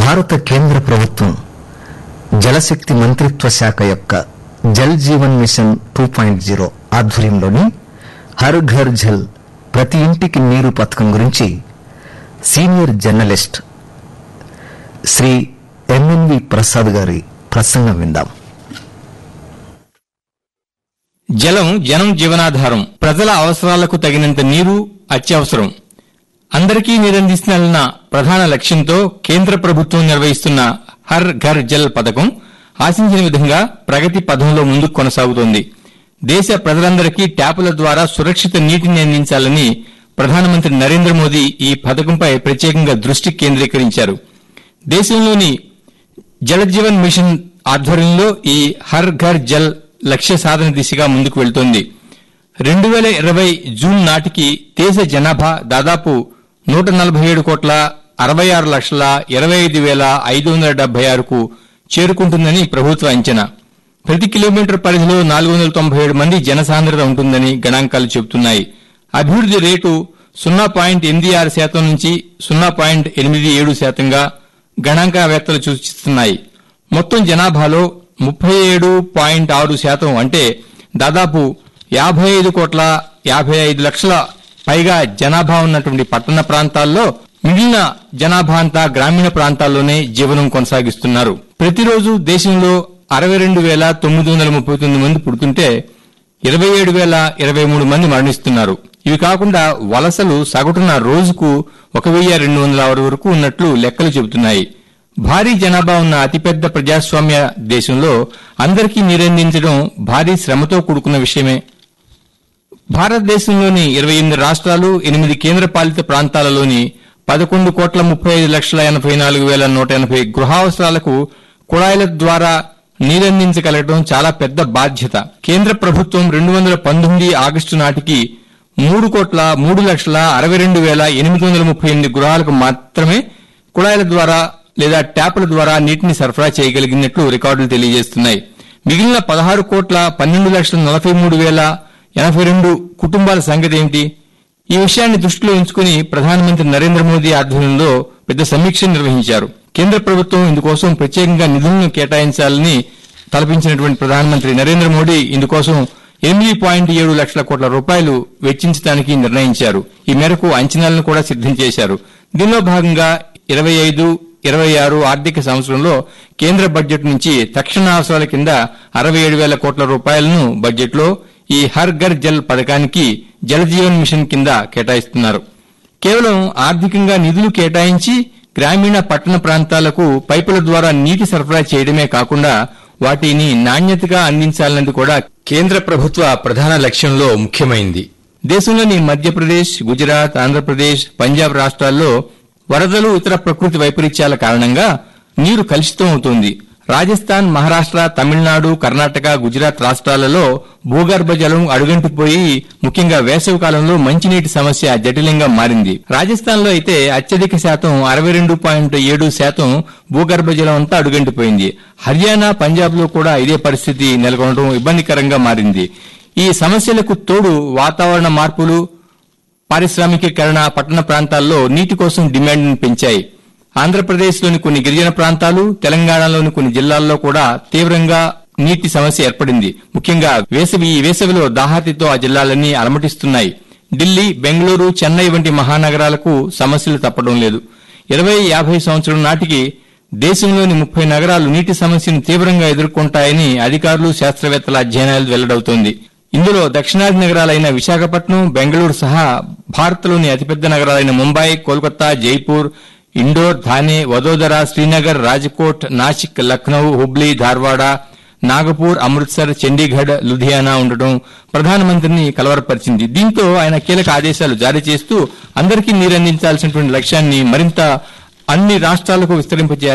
భారత కేంద్ర ప్రభుత్వం జలశక్తి మంత్రిత్వ శాఖ యొక్క Jal Jeevan mission two point zero ఆధ్వర్యంలోని హర్ ఘర్ జల్ ప్రతి ఇంటికి నీరు పథకం గురించి senior journalist Shri MNV Prasad గారి ప్రసంగం విందాం జలం జనం జీవనాధారం ప్రజల అవసరాలకు తగినంత నీరు అత్యవసరం అందరికీ నీరందిస్తున్న ప్రధాన లక్ష్యంతో కేంద్ర ప్రభుత్వం నిర్వహిస్తున్న హర్ ఘర్ జల్ పథకం ఆశించిన విధంగా ప్రగతి పథంలో ముందుకు కొనసాగుతోంది దేశ ప్రజలందరికీ ట్యాపుల ద్వారా సురక్షిత నీటిని అందించాలని ప్రధానమంత్రి నరేంద్ర మోదీ ఈ పథకంపై ప్రత్యేకంగా దృష్టి కేంద్రీకరించారు దేశంలోని జల జీవన్ మిషన్ ఆధ్వర్యంలో ఈ హర్ ఘర్ జల్ లక్ష్య సాధన దిశగా ముందుకు వెళ్తోంది రెండు వేల ఇరవై జూన్ నాటికి దేశ జనాభా దాదాపు నూట నలభై ఏడు కోట్ల అరవై ఆరు లక్షల ఇరవై ఐదు వేల ఐదు వందల డెబ్బై ఆరుకు చేరుకుంటుందని ప్రభుత్వ అంచనా ప్రతి కిలోమీటర్ పరిధిలో నాలుగు వందల తొంభై ఏడు మంది జనసాంద్రత ఉంటుందని గణాంకాలు చెబుతున్నాయి అభివృద్ది రేటు సున్నా పాయింట్ ఎనిమిది ఆరు శాతం నుంచి సున్నా పాయింట్ ఎనిమిది ఏడు శాతంగా గణాంకవేత్తలు సూచిస్తున్నాయి మొత్తం జనాభాలో ముప్పై ఏడు పాయింట్ ఆరు శాతం అంటే దాదాపు యాభై ఐదు కోట్ల యాభై ఐదు లక్షల పైగా జనాభా ఉన్నటువంటి పట్టణ ప్రాంతాల్లో మిగిలిన జనాభా అంతా గ్రామీణ ప్రాంతాల్లోనే జీవనం కొనసాగిస్తున్నారు ప్రతిరోజు దేశంలో అరవై రెండు వేల తొమ్మిది వందల ముప్పై తొమ్మిది మంది పుడుతుంటే ఇరవై ఏడు వేల ఇరవై మూడు మంది మరణిస్తున్నారు ఇవి కాకుండా వలసలు సగటున రోజుకు ఒక వెయ్యి రెండు వందల ఆరు వరకు ఉన్నట్లు లెక్కలు చెబుతున్నాయి భారీ జనాభా ఉన్న అతిపెద్ద ప్రజాస్వామ్య దేశంలో అందరికీ నీరందించడం భారీ శ్రమతో కూడుకున్న విషయమే భారతదేశంలోని ఇరవై ఎనిమిది రాష్ట్రాలు ఎనిమిది కేంద్రపాలిత ప్రాంతాలలోని పదకొండు కోట్ల ముప్పై ఐదు లక్షల ఎనభై నాలుగు వేల నూట ఎనభై గృహావసరాలకు కుళాయిల ద్వారా నీరందించగలగడం చాలా పెద్ద బాధ్యత కేంద్ర ప్రభుత్వం రెండు వందల పంతొమ్మిది ఆగస్టు నాటికి మూడు కోట్ల మూడు లక్షల అరవై రెండు వేల ఎనిమిది వందల ముప్పై ఎనిమిది గృహాలకు మాత్రమే కుళాయిల ద్వారా లేదా ట్యాపుల ద్వారా నీటిని సరఫరా చేయగలిగినట్లు రికార్డులు తెలియజేస్తున్నాయి మిగిలిన పదహారు కోట్ల పన్నెండు లక్షల నలభై మూడు వేల ఎనభై రెండు కుటుంబాల సంగతి ఏమిటి ఈ విషయాన్ని దృష్టిలో ఉంచుకుని ప్రధానమంత్రి నరేంద్ర మోదీ ఆధ్వర్యంలో పెద్ద సమీక్ష నిర్వహించారు కేంద్ర ప్రభుత్వం ఇందుకోసం ప్రత్యేకంగా నిధులను కేటాయించాలని తలపించినటువంటి ప్రధానమంత్రి నరేంద్ర మోదీ ఇందుకోసం ఎనిమిది పాయింట్ ఏడు లక్షల కోట్ల రూపాయలు వెచ్చించడానికి నిర్ణయించారు ఈ మేరకు అంచనాలను కూడా సిద్దం చేశారు దీనిలో భాగంగా ఇరవై ఐదు ఇరవై ఆరు ఆర్థిక సంవత్సరంలో కేంద్ర బడ్జెట్ నుంచి తక్షణ అవసరాల కింద అరవై ఏడు వేల కోట్ల రూపాయలను బడ్జెట్లో ఈ హర్ ఘర్ జల్ పథకానికి జల జీవన్ మిషన్ కింద కేటాయిస్తున్నారు కేవలం ఆర్థికంగా నిధులు కేటాయించి గ్రామీణ పట్టణ ప్రాంతాలకు పైపుల ద్వారా నీటి సరఫరా చేయడమే కాకుండా వాటిని నాణ్యతగా అందించాలన్నది కూడా కేంద్ర ప్రభుత్వ ప్రధాన లక్ష్యంలో ముఖ్యమైంది దేశంలోని మధ్యప్రదేశ్ గుజరాత్ ఆంధ్రప్రదేశ్ పంజాబ్ రాష్ట్రాల్లో వరదలు ఇతర ప్రకృతి వైపరీత్యాల కారణంగా నీరు కలుషితం అవుతోంది రాజస్థాన్ మహారాష్ట్ర తమిళనాడు కర్ణాటక గుజరాత్ రాష్ట్రాలలో భూగర్భ జలం అడుగంటిపోయి ముఖ్యంగా వేసవి కాలంలో మంచినీటి సమస్య జటిలంగా మారింది రాజస్థాన్ లో అయితే అత్యధిక శాతం అరవై రెండు పాయింట్ ఏడు శాతం భూగర్భ జలం అంతా అడుగంటిపోయింది హర్యానా పంజాబ్ లో కూడా ఇదే పరిస్థితి నెలకొనడం ఇబ్బందికరంగా మారింది ఈ సమస్యలకు తోడు వాతావరణ మార్పులు పారిశ్రామికీకరణ పట్టణ ప్రాంతాల్లో నీటి కోసం డిమాండ్ను పెంచాయి ఆంధ్రప్రదేశ్లోని కొన్ని గిరిజన ప్రాంతాలు తెలంగాణలోని కొన్ని జిల్లాల్లో కూడా తీవ్రంగా నీటి సమస్య ఏర్పడింది ముఖ్యంగా వేసవి ఈ వేసవిలో దాహాతితో ఆ జిల్లాలన్నీ అలమటిస్తున్నాయి ఢిల్లీ బెంగళూరు చెన్నై వంటి మహానగరాలకు సమస్యలు తప్పడం లేదు ఇరవై యాభై సంవత్సరం నాటికి దేశంలోని ముప్పై నగరాలు నీటి సమస్యను తీవ్రంగా ఎదుర్కొంటాయని అధికారులు శాస్త్రవేత్తల అధ్యయనాలు వెల్లడవుతోంది ఇందులో దక్షిణాది నగరాలైన విశాఖపట్నం బెంగళూరు సహా భారత్లోని అతిపెద్ద నగరాలైన ముంబై కోల్కతా జైపూర్ ఇండోర్ థానే వదోదర శ్రీనగర్ రాజ్కోట్ నాసిక్ లక్నౌ హుబ్లీ ధార్వాడ నాగపూర్ అమృత్సర్ చండీగఢ్ లుధియానా ఉండటం ప్రధానమంత్రిని కలవరపరిచింది దీంతో ఆయన కీలక ఆదేశాలు జారీ చేస్తూ అందరికీ నీరందించాల్సినటువంటి లక్ష్యాన్ని మరింత అన్ని రాష్ట్రాలకు విస్తరింపజేయాలని